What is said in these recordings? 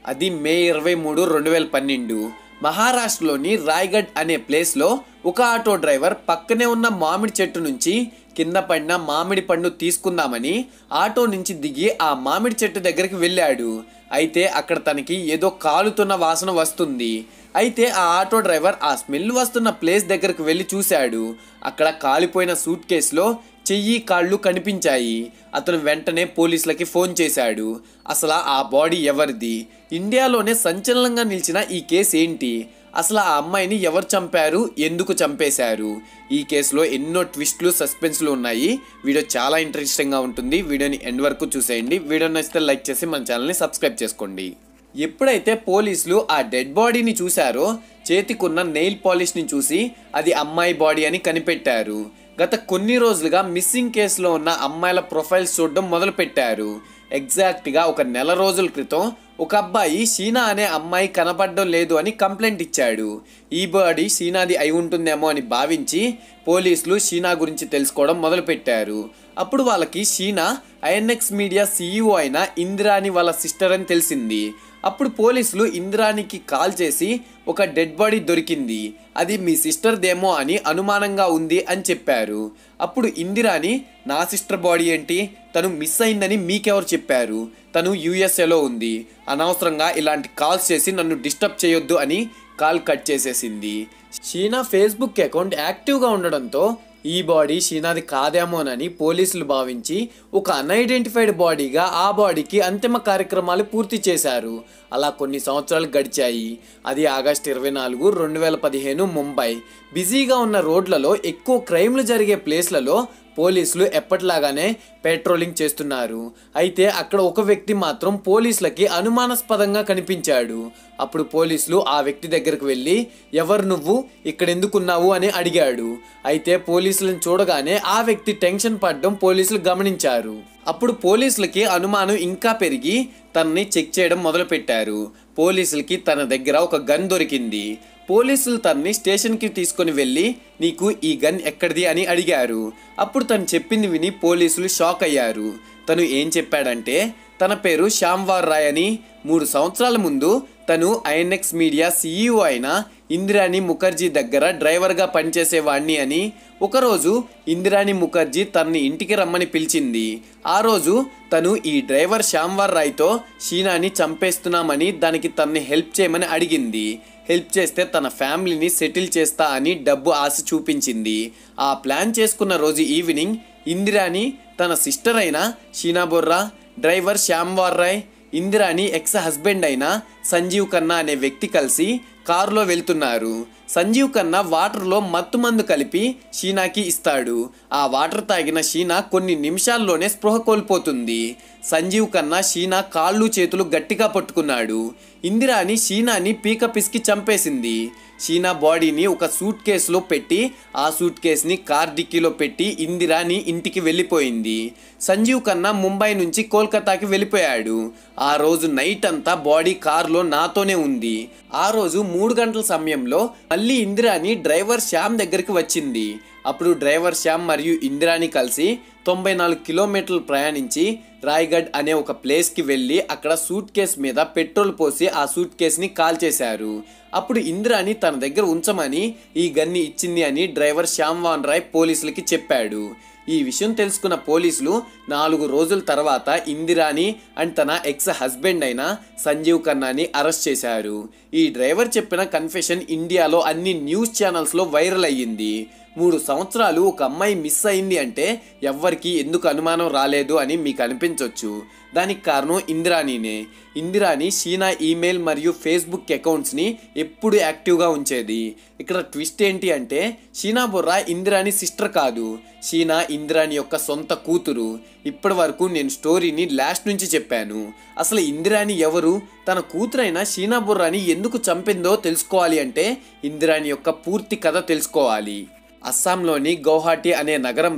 అది మే ఇరవై మూడు రెండు వేల పన్నెండు మహారాష్ట్రలోని రాయ్గఢ్ అనే ప్లేస్లో ఒక ఆటో డ్రైవర్ పక్కనే ఉన్న మామిడి చెట్టు నుంచి కింద పడిన మామిడి పండు తీసుకుందామని ఆటో నుంచి దిగి ఆ మామిడి చెట్టు దగ్గరికి వెళ్ళాడు అయితే అక్కడ తనకి ఏదో కాలుతున్న వాసన వస్తుంది అయితే ఆ ఆటో డ్రైవర్ ఆ స్మెల్ వస్తున్న ప్లేస్ దగ్గరకు వెళ్ళి చూశాడు అక్కడ కాలిపోయిన సూట్ కేసులో చెయ్యి కాళ్ళు కనిపించాయి అతను వెంటనే పోలీసులకి ఫోన్ చేశాడు అసలు ఆ బాడీ ఎవరిది ఇండియాలోనే సంచలనంగా నిలిచిన ఈ కేసు ఏంటి అసలు ఆ అమ్మాయిని ఎవరు చంపారు ఎందుకు చంపేశారు ఈ కేసులో ఎన్నో ట్విస్ట్లు సస్పెన్స్లు ఉన్నాయి వీడియో చాలా ఇంట్రెస్టింగ్గా ఉంటుంది వీడియోని ఎండ్ వరకు చూసేయండి వీడియో నచ్చితే లైక్ చేసి మన ఛానల్ని సబ్స్క్రైబ్ చేసుకోండి ఎప్పుడైతే పోలీసులు ఆ డెడ్ బాడీని చూశారో చేతికున్న నెయిల్ పాలిష్ని చూసి అది అమ్మాయి బాడీ అని కనిపెట్టారు గత కొన్ని రోజులుగా మిస్సింగ్ కేసులో ఉన్న అమ్మాయిల ప్రొఫైల్స్ చూడడం మొదలుపెట్టారు ఎగ్జాక్ట్గా ఒక నెల రోజుల క్రితం ఒక అబ్బాయి షీనా అనే అమ్మాయి కనపడడం లేదు అని కంప్లైంట్ ఇచ్చాడు ఈ బాడీ షీనాది అయి ఉంటుందేమో అని భావించి పోలీసులు షీనా గురించి తెలుసుకోవడం మొదలుపెట్టారు అప్పుడు వాళ్ళకి షీనా ఐఎన్ఎక్స్ మీడియా సీఈఓ అయిన ఇందిరాని వాళ్ళ సిస్టర్ అని తెలిసింది అప్పుడు పోలీసులు ఇందిరానికి కాల్ చేసి ఒక డెడ్ బాడీ దొరికింది అది మీ సిస్టర్దేమో అని అనుమానంగా ఉంది అని చెప్పారు అప్పుడు ఇందిరాని నా సిస్టర్ బాడీ ఏంటి తను మిస్ అయిందని మీకెవరు చెప్పారు తను యూఎస్ఏలో ఉంది అనవసరంగా ఇలాంటి కాల్స్ చేసి నన్ను డిస్టర్బ్ చేయొద్దు అని కాల్ కట్ చేసేసింది షీనా ఫేస్బుక్ అకౌంట్ యాక్టివ్గా ఉండడంతో ఈ బాడీ షీనాది కాదేమోనని పోలీసులు భావించి ఒక అన్ఐడెంటిఫైడ్ బాడీగా ఆ బాడీకి అంతిమ కార్యక్రమాలు పూర్తి చేశారు అలా కొన్ని సంవత్సరాలు గడిచాయి అది ఆగస్ట్ ఇరవై నాలుగు రెండు వేల పదిహేను ముంబై బిజీగా ఉన్న రోడ్లలో ఎక్కువ క్రైమ్లు జరిగే ప్లేస్లలో పోలీసులు ఎప్పటిలాగానే పెట్రోలింగ్ చేస్తున్నారు అయితే అక్కడ ఒక వ్యక్తి మాత్రం పోలీసులకి అనుమానాస్పదంగా కనిపించాడు అప్పుడు పోలీసులు ఆ వ్యక్తి దగ్గరకు వెళ్ళి ఎవరు నువ్వు ఇక్కడ ఎందుకున్నావు అని అడిగాడు అయితే పోలీసులను చూడగానే ఆ వ్యక్తి టెన్షన్ పడడం పోలీసులు గమనించారు అప్పుడు పోలీసులకి అనుమానం ఇంకా పెరిగి తనని చెక్ చేయడం మొదలుపెట్టారు పోలీసులకి తన దగ్గర ఒక గన్ దొరికింది పోలీసులు తనని స్టేషన్కి తీసుకొని వెళ్ళి నీకు ఈ గన్ ఎక్కడిది అని అడిగారు అప్పుడు తను చెప్పింది విని పోలీసులు షాక్ అయ్యారు తను ఏం చెప్పాడంటే తన పేరు శ్యామ్వార్ రాయ్ అని మూడు సంవత్సరాల ముందు తను ఐఎన్ఎక్స్ మీడియా సీఈఓ అయిన ఇందిరాణి ముఖర్జీ దగ్గర డ్రైవర్గా పనిచేసేవాణ్ణి అని ఒకరోజు ఇందిరాణి ముఖర్జీ తనని ఇంటికి రమ్మని పిలిచింది ఆ రోజు తను ఈ డ్రైవర్ శ్యామ్వార్ రాయ్తో షీనాని చంపేస్తున్నామని దానికి తనని హెల్ప్ చేయమని అడిగింది హెల్ప్ చేస్తే తన ఫ్యామిలీని సెటిల్ చేస్తా అని డబ్బు ఆశ చూపించింది ఆ ప్లాన్ చేసుకున్న రోజు ఈవినింగ్ ఇందిరాని తన సిస్టర్ అయిన Sheena Bora driver Shyamvar Rai Indrani ex husband అయిన సంజీవ్ ఖన్నా అనే వ్యక్తి కలిసి కారులో వెళ్తున్నారు సంజీవ్ ఖన్నా వాటర్లో మత్తు మందు కలిపి షీనాకి ఇస్తాడు ఆ వాటర్ తాగిన షీనా కొన్ని నిమిషాల్లోనే స్పృహ కోల్పోతుంది సంజీవ్ ఖన్నా షీనా కాళ్ళు చేతులు గట్టిగా పట్టుకున్నాడు ఇందిరాని షీనాని పీక పిసికి చంపేసింది షీనా బాడీని ఒక సూట్ కేసులో పెట్టి ఆ సూట్ కేసుని కార్ డిక్కీలో పెట్టి ఇందిరాని ఇంటికి వెళ్ళిపోయింది సంజీవ్ కన్నా ముంబై నుంచి కోల్కతాకి వెళ్ళిపోయాడు ఆ రోజు నైట్ అంతా బాడీ కార్లో నాతోనే ఉంది ఆ రోజు మూడు గంటల సమయంలో మళ్ళీ ఇందిరాని డ్రైవర్ శ్యామ్ దగ్గరికి వచ్చింది అప్పుడు డ్రైవర్ శ్యామ్ మరియు ఇందిరాని కలిసి తొంభై నాలుగు కిలోమీటర్లు ప్రయాణించి రాయ్గఢ్ అనే ఒక ప్లేస్కి వెళ్ళి అక్కడ సూట్ కేస్ మీద పెట్రోల్ పోసి ఆ సూట్ కేస్ని కాల్ చేశారు అప్పుడు ఇందిరాని తన దగ్గర ఉంచమని ఈ గన్ని ఇచ్చింది అని డ్రైవర్ శ్యామ్వాన్ రాయ్ పోలీసులకి చెప్పాడు ఈ విషయం తెలుసుకున్న పోలీసులు నాలుగు రోజుల తర్వాత ఇందిరాని అండ్ తన ఎక్స్ హస్బెండ్ అయిన సంజీవ్ ఖన్నాని అరెస్ట్ చేశారు ఈ డ్రైవర్ చెప్పిన కన్ఫెషన్ ఇండియాలో అన్ని న్యూస్ ఛానల్స్లో వైరల్ అయ్యింది మూడు సంవత్సరాలు ఒక అమ్మాయి మిస్ అయింది అంటే ఎవ్వరికి ఎందుకు అనుమానం రాలేదు అని మీకు అనిపించవచ్చు దానికి కారణం ఇందిరానీనే ఇందిరాని షీనా ఈమెయిల్ మరియు ఫేస్బుక్ అకౌంట్స్ని ఎప్పుడు యాక్టివ్గా ఉంచేది ఇక్కడ ట్విస్ట్ ఏంటి అంటే షీనా బొర్రా ఇందిరాని సిస్టర్ కాదు షీనా ఇందిరాని యొక్క సొంత కూతురు ఇప్పటి వరకు నేను స్టోరీని లాస్ట్ నుంచి చెప్పాను అసలు ఇందిరాని ఎవరు తన కూతురైన షీనా బొర్రాని ఎందుకు చంపిందో తెలుసుకోవాలి అంటే ఇందిరాని యొక్క పూర్తి కథ తెలుసుకోవాలి అస్సాంలోని గౌహాటి అనే నగరంలో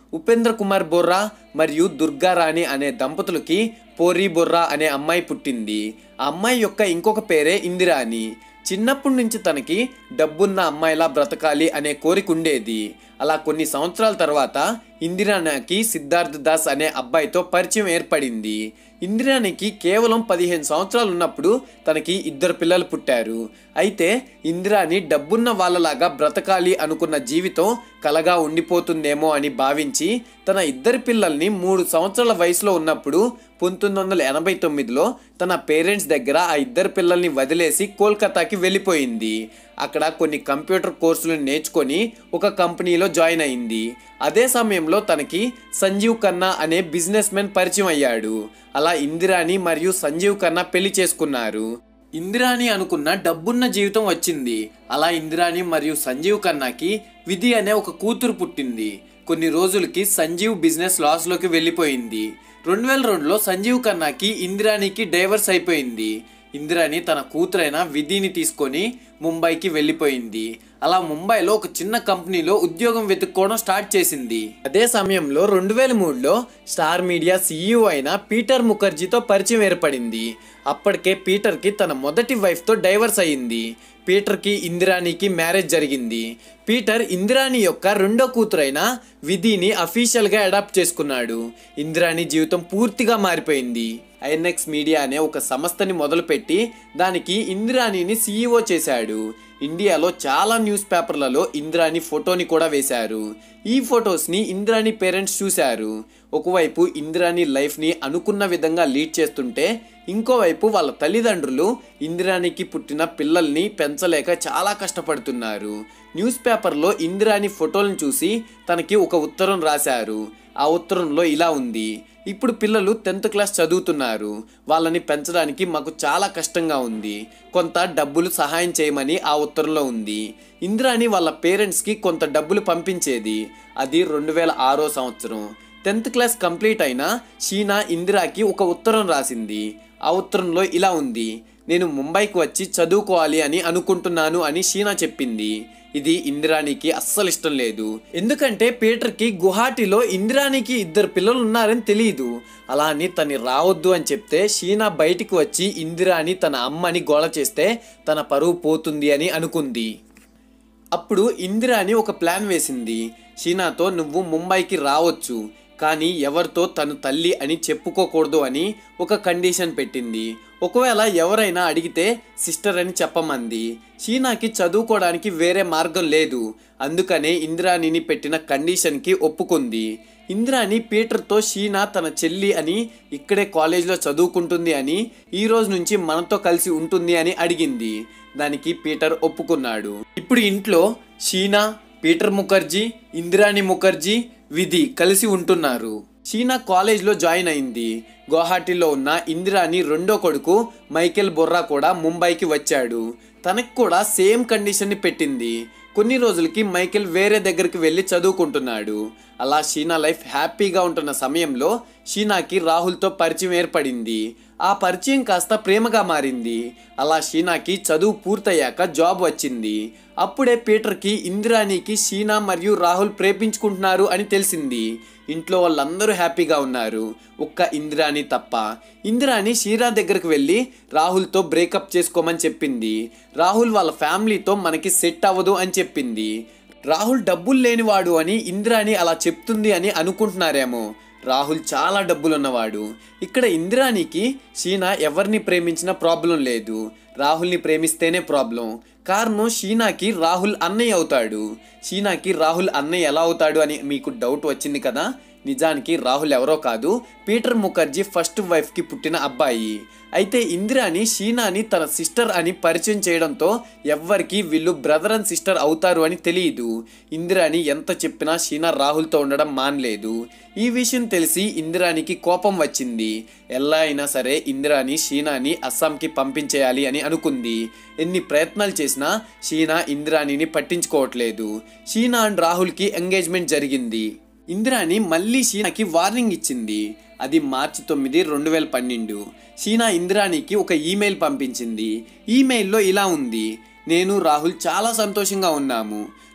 ఉపేంద్ర కుమార్ బొర్రా మరియు దుర్గారాణి అనే దంపతులకి పోరి బొర్రా అనే అమ్మాయి పుట్టింది ఆ అమ్మాయి యొక్క ఇంకొక పేరే ఇందిరాని చిన్నప్పటి నుంచి తనకి డబ్బున్న అమ్మాయిలా బ్రతకాలి అనే కోరిక ఉండేది అలా కొన్ని సంవత్సరాల తర్వాత ఇందిరానికి సిద్ధార్థ్ దాస్ అనే అబ్బాయితో పరిచయం ఏర్పడింది ఇందిరానికి కేవలం పదిహేను సంవత్సరాలు ఉన్నప్పుడు తనకి ఇద్దరు పిల్లలు పుట్టారు అయితే ఇందిరాని డబ్బున్న వాళ్ళలాగా బ్రతకాలి అనుకున్న జీవితం కలగా ఉండిపోతుందేమో అని భావించి తన ఇద్దరి పిల్లల్ని మూడు సంవత్సరాల వయసులో ఉన్నప్పుడు పంతొమ్మిది వందల ఎనభై తొమ్మిదిలో తన పేరెంట్స్ దగ్గర ఆ ఇద్దరు పిల్లల్ని వదిలేసి కోల్కతాకి వెళ్ళిపోయింది అక్కడ కొన్ని కంప్యూటర్ కోర్సులను నేర్చుకొని ఒక కంపెనీలో జాయిన్ అయింది అదే సమయంలో తనకి సంజీవ్ ఖన్నా అనే బిజినెస్ మెన్ పరిచయం అయ్యాడు అలా ఇందిరాని మరియు సంజీవ్ ఖన్నా పెళ్లి చేసుకున్నారు ఇందిరాని అనుకున్న డబ్బున్న జీవితం వచ్చింది అలా ఇందిరాని మరియు సంజీవ్ ఖన్నాకి విధి అనే ఒక కూతురు పుట్టింది కొన్ని రోజులకి సంజీవ్ బిజినెస్ లాస్లోకి వెళ్ళిపోయింది రెండు వేల రెండులో సంజీవ్ ఖన్నాకి ఇందిరానికి డైవర్స్ అయిపోయింది ఇందిరాని తన కూతురైన విధిని తీసుకొని ముంబైకి వెళ్ళిపోయింది అలా ముంబైలో ఒక చిన్న కంపెనీలో ఉద్యోగం వెతుక్కోవడం స్టార్ట్ చేసింది అదే సమయంలో రెండు వేల మూడులో స్టార్ మీడియా సీఈఓ అయిన పీటర్ ముఖర్జీతో పరిచయం ఏర్పడింది అప్పటికే పీటర్కి తన మొదటి వైఫ్తో డైవర్స్ అయ్యింది పీటర్కి ఇందిరానికి మ్యారేజ్ జరిగింది పీటర్ ఇందిరాని యొక్క రెండో కూతురైన విధిని అఫీషియల్గా అడాప్ట్ చేసుకున్నాడు ఇందిరాని జీవితం పూర్తిగా మారిపోయింది ఐఎన్ఎక్స్ మీడియా అనే ఒక సంస్థని మొదలుపెట్టి దానికి ఇందిరాణిని సీఈఓ చేశాడు ఇండియాలో చాలా న్యూస్ పేపర్లలో ఇందిరాని ఫోటోని కూడా వేశారు ఈ ఫొటోస్ని ఇందిరాని పేరెంట్స్ చూశారు ఒకవైపు ఇందిరాని లైఫ్ని అనుకున్న విధంగా లీడ్ చేస్తుంటే ఇంకోవైపు వాళ్ళ తల్లిదండ్రులు ఇందిరానికి పుట్టిన పిల్లల్ని పెంచలేక చాలా కష్టపడుతున్నారు న్యూస్ పేపర్లో ఇందిరాని ఫోటోలను చూసి తనకి ఒక ఉత్తరం రాశారు ఆ ఉత్తరంలో ఇలా ఉంది ఇప్పుడు పిల్లలు టెన్త్ క్లాస్ చదువుతున్నారు వాళ్ళని పెంచడానికి మాకు చాలా కష్టంగా ఉంది కొంత డబ్బులు సహాయం చేయమని ఆ ఉత్తరంలో ఉంది ఇందిరాని వాళ్ళ పేరెంట్స్కి కొంత డబ్బులు పంపించేది అది రెండు వేల ఆరో సంవత్సరం టెన్త్ క్లాస్ కంప్లీట్ అయిన షీనా ఇందిరాకి ఒక ఉత్తరం రాసింది ఆ ఉత్తరంలో ఇలా ఉంది నేను ముంబైకి వచ్చి చదువుకోవాలి అని అనుకుంటున్నాను అని షీనా చెప్పింది ఇది ఇందిరానికి అస్సలు ఇష్టం లేదు ఎందుకంటే పీటర్కి గుహాటీలో ఇందిరానికి ఇద్దరు పిల్లలు ఉన్నారని తెలియదు అలా అని తను రావద్దు అని చెప్తే షీనా బయటికి వచ్చి ఇందిరాని తన అమ్మని గోల చేస్తే తన పరువు పోతుంది అని అనుకుంది అప్పుడు ఇందిరాని ఒక ప్లాన్ వేసింది షీనాతో నువ్వు ముంబైకి రావచ్చు కానీ ఎవరితో తను తల్లి అని చెప్పుకోకూడదు అని ఒక కండిషన్ పెట్టింది ఒకవేళ ఎవరైనా అడిగితే సిస్టర్ అని చెప్పమంది షీనాకి చదువుకోవడానికి వేరే మార్గం లేదు అందుకనే ఇందిరాణిని పెట్టిన కండిషన్కి ఒప్పుకుంది ఇందిరాని పీటర్తో షీనా తన చెల్లి అని ఇక్కడే కాలేజ్లో చదువుకుంటుంది అని ఈ రోజు నుంచి మనతో కలిసి ఉంటుంది అని అడిగింది దానికి పీటర్ ఒప్పుకున్నాడు ఇప్పుడు ఇంట్లో షీనా పీటర్ ముఖర్జీ ఇందిరాని ముఖర్జీ విధి కలిసి ఉంటున్నారు షీనా కాలేజ్లో జాయిన్ అయింది గువాహటిలో ఉన్న ఇందిరాని రెండో కొడుకు మైకేల్ బొర్రా కూడా ముంబైకి వచ్చాడు తనకు కూడా సేమ్ కండిషన్ని పెట్టింది కొన్ని రోజులకి మైకేల్ వేరే దగ్గరికి వెళ్ళి చదువుకుంటున్నాడు అలా షీనా లైఫ్ హ్యాపీగా ఉంటున్న సమయంలో షీనాకి రాహుల్తో పరిచయం ఏర్పడింది ఆ పరిచయం కాస్త ప్రేమగా మారింది అలా షీనాకి చదువు పూర్తయ్యాక జాబ్ వచ్చింది అప్పుడే పీటర్కి ఇందిరానికి షీనా మరియు రాహుల్ ప్రేమించుకుంటున్నారు అని తెలిసింది ఇంట్లో వాళ్ళందరూ హ్యాపీగా ఉన్నారు ఒక్క ఇందిరాని తప్ప ఇందిరాని షీరా దగ్గరకు వెళ్ళి రాహుల్తో బ్రేకప్ చేసుకోమని చెప్పింది రాహుల్ వాళ్ళ ఫ్యామిలీతో మనకి సెట్ అవ్వదు అని చెప్పింది రాహుల్ డబ్బులు లేనివాడు అని ఇందిరాని అలా చెప్తుంది అని అనుకుంటున్నారేమో రాహుల్ చాలా డబ్బులున్నవాడు ఇక్కడ ఇందిరానికి షీనా ఎవరిని ప్రేమించినా ప్రాబ్లం లేదు రాహుల్ని ప్రేమిస్తేనే ప్రాబ్లం కారణం షీనాకి రాహుల్ అన్నయ్య అవుతాడు షీనాకి రాహుల్ అన్నయ్య ఎలా అవుతాడు అని మీకు డౌట్ వచ్చింది కదా నిజానికి రాహుల్ ఎవరో కాదు పీటర్ ముఖర్జీ ఫస్ట్ వైఫ్కి పుట్టిన అబ్బాయి అయితే ఇందిరాని షీనాని తన సిస్టర్ అని పరిచయం చేయడంతో ఎవ్వరికి వీళ్ళు బ్రదర్ అండ్ సిస్టర్ అవుతారు అని తెలియదు ఇందిరాని ఎంత చెప్పినా షీనా రాహుల్తో ఉండడం మానలేదు ఈ విషయం తెలిసి ఇందిరానికి కోపం వచ్చింది ఎలా అయినా సరే ఇందిరాని షీనాని అస్సాంకి పంపించేయాలి అని అనుకుంది ఎన్ని ప్రయత్నాలు చేసినా షీనా ఇందిరానిని పట్టించుకోవట్లేదు షీనా అండ్ రాహుల్కి ఎంగేజ్మెంట్ జరిగింది ఇందిరాని మళ్ళీ షీనాకి వార్నింగ్ ఇచ్చింది అది మార్చి తొమ్మిది రెండు వేల పన్నెండు షీనా ఇందిరానికి ఒక ఈమెయిల్ పంపించింది ఈమెయిల్లో ఇలా ఉంది నేను రాహుల్ చాలా సంతోషంగా ఉన్నాము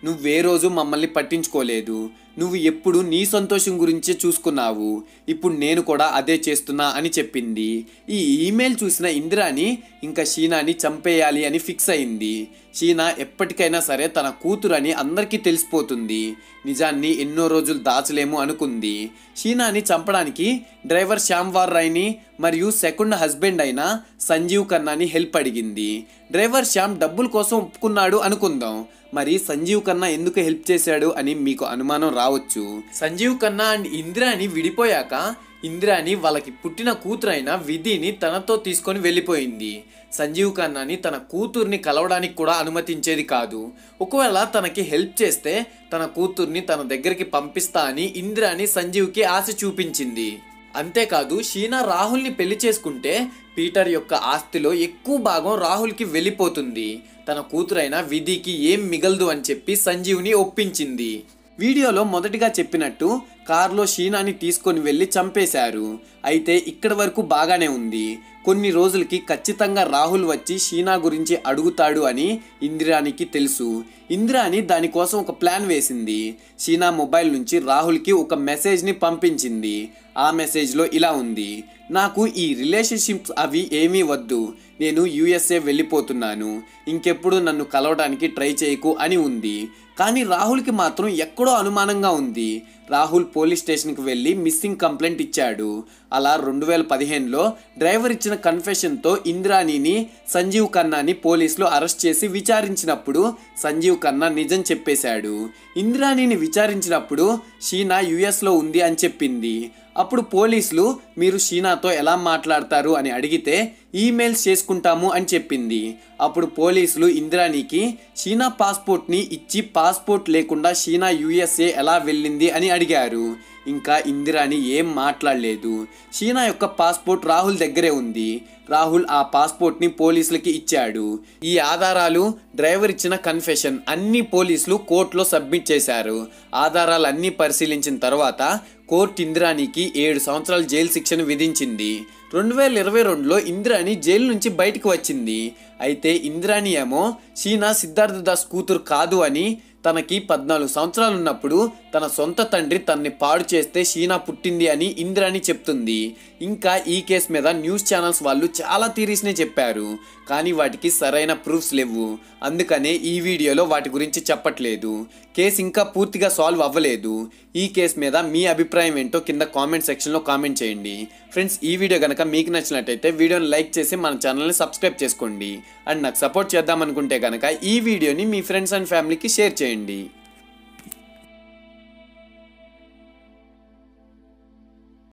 నువ్వే రోజు మమ్మల్ని పట్టించుకోలేదు నువ్వు ఎప్పుడు నీ సంతోషం గురించే చూసుకున్నావు ఇప్పుడు నేను కూడా అదే చేస్తున్నా అని చెప్పింది ఈ ఈమెయిల్ చూసిన ఇందిరాని ఇంకా షీనాని చంపేయాలి అని ఫిక్స్ అయింది షీనా ఎప్పటికైనా సరే తన కూతురు అని అందరికీ తెలిసిపోతుంది నిజాన్ని ఎన్నో రోజులు దాచలేము అనుకుంది షీనాని చంపడానికి డ్రైవర్ శ్యామ్వార్ రాయ్ని మరియు సెకండ్ హస్బెండ్ అయిన సంజీవ్ ఖన్నాని హెల్ప్ అడిగింది డ్రైవర్ శ్యామ్ డబ్బుల కోసం ఒప్పుకున్నాడు అనుకుందాం మరి సంజీవ్ ఖన్నా ఎందుకు హెల్ప్ చేశాడు అని మీకు అనుమానం రావచ్చు సంజీవ్ ఖన్నా అండ్ ఇందిరాని విడిపోయాక ఇందిరాని వాళ్ళకి పుట్టిన కూతురైన విధిని తనతో తీసుకొని వెళ్ళిపోయింది సంజీవ్ ఖన్నాని తన కూతుర్ని కలవడానికి కూడా అనుమతించేది కాదు ఒకవేళ తనకి హెల్ప్ చేస్తే తన కూతుర్ని తన దగ్గరికి పంపిస్తా అని ఇందిరాని సంజీవ్కి ఆశ చూపించింది అంతేకాదు షీనా రాహుల్ని పెళ్లి చేసుకుంటే పీటర్ యొక్క ఆస్తిలో ఎక్కువ భాగం రాహుల్కి వెళ్ళిపోతుంది తన కూతురైన విధికి ఏం మిగలదు అని చెప్పి సంజీవ్ని ఒప్పించింది వీడియోలో మొదటిగా చెప్పినట్టు కారులో షీనాని తీసుకొని వెళ్ళి చంపేశారు అయితే ఇక్కడి వరకు బాగానే ఉంది కొన్ని రోజులకి ఖచ్చితంగా రాహుల్ వచ్చి షీనా గురించి అడుగుతాడు అని ఇందిరానికి తెలుసు ఇందిరాని దానికోసం ఒక ప్లాన్ వేసింది షీనా మొబైల్ నుంచి రాహుల్కి ఒక మెసేజ్ని పంపించింది ఆ మెసేజ్లో ఇలా ఉంది నాకు ఈ రిలేషన్షిప్స్ అవి ఏమీ వద్దు నేను యుఎస్ఏ వెళ్ళిపోతున్నాను ఇంకెప్పుడు నన్ను కలవడానికి ట్రై చేయకు అని ఉంది కానీ రాహుల్కి మాత్రం ఎక్కడో అనుమానంగా ఉంది రాహుల్ పోలీస్ స్టేషన్కి వెళ్ళి మిస్సింగ్ కంప్లైంట్ ఇచ్చాడు అలా రెండు వేల పదిహేనులో డ్రైవర్ ఇచ్చిన కన్ఫెషన్తో ఇంద్రాణిని సంజీవ్ ఖన్నాని పోలీసులు అరెస్ట్ చేసి విచారించినప్పుడు సంజీవ్ ఖన్నా నిజం చెప్పేశాడు ఇంద్రాణిని విచారించినప్పుడు షీనా యుఎస్లో ఉంది అని చెప్పింది అప్పుడు పోలీసులు మీరు షీనాతో ఎలా మాట్లాడతారు అని అడిగితే ఈమెయిల్స్ చేసుకుంటాము అని చెప్పింది అప్పుడు పోలీసులు ఇంద్రాణికి షీనా పాస్పోర్ట్ని ఇచ్చి పాస్పోర్ట్ లేకుండా షీనా యుఎస్ఏ ఎలా వెళ్ళింది అని అడిగారు ఇంకా ఇందిరాని ఏం మాట్లాడలేదు షీనా యొక్క పాస్పోర్ట్ రాహుల్ దగ్గరే ఉంది రాహుల్ ఆ పాస్పోర్ట్ని పోలీసులకి ఇచ్చాడు ఈ ఆధారాలు డ్రైవర్ ఇచ్చిన కన్ఫెషన్ అన్ని పోలీసులు కోర్టులో సబ్మిట్ చేశారు ఆధారాలు అన్నీ పరిశీలించిన తర్వాత కోర్టు ఇందిరానికి ఏడు సంవత్సరాల జైలు శిక్షను విధించింది రెండు వేల ఇరవై రెండులో ఇందిరాని జైలు నుంచి బయటకు వచ్చింది అయితే ఇందిరాని ఏమో షీనా సిద్ధార్థ దాస్ కూతురు కాదు అని తనకి పద్నాలుగు సంవత్సరాలు ఉన్నప్పుడు తన సొంత తండ్రి తనని పాడు చేస్తే షీనా పుట్టింది అని ఇందిరాని చెప్తుంది ఇంకా ఈ కేసు మీద న్యూస్ ఛానల్స్ వాళ్ళు చాలా థీరీస్నే చెప్పారు కానీ వాటికి సరైన ప్రూఫ్స్ లేవు అందుకనే ఈ వీడియోలో వాటి గురించి చెప్పట్లేదు కేసు ఇంకా పూర్తిగా సాల్వ్ అవ్వలేదు ఈ కేసు మీద మీ అభిప్రాయం ఏంటో కింద కామెంట్ సెక్షన్లో కామెంట్ చేయండి ఫ్రెండ్స్ ఈ వీడియో కనుక మీకు నచ్చినట్టయితే వీడియోని లైక్ చేసి మన ఛానల్ని సబ్స్క్రైబ్ చేసుకోండి అండ్ నాకు సపోర్ట్ చేద్దామనుకుంటే కనుక ఈ వీడియోని మీ ఫ్రెండ్స్ అండ్ ఫ్యామిలీకి షేర్ చేయండి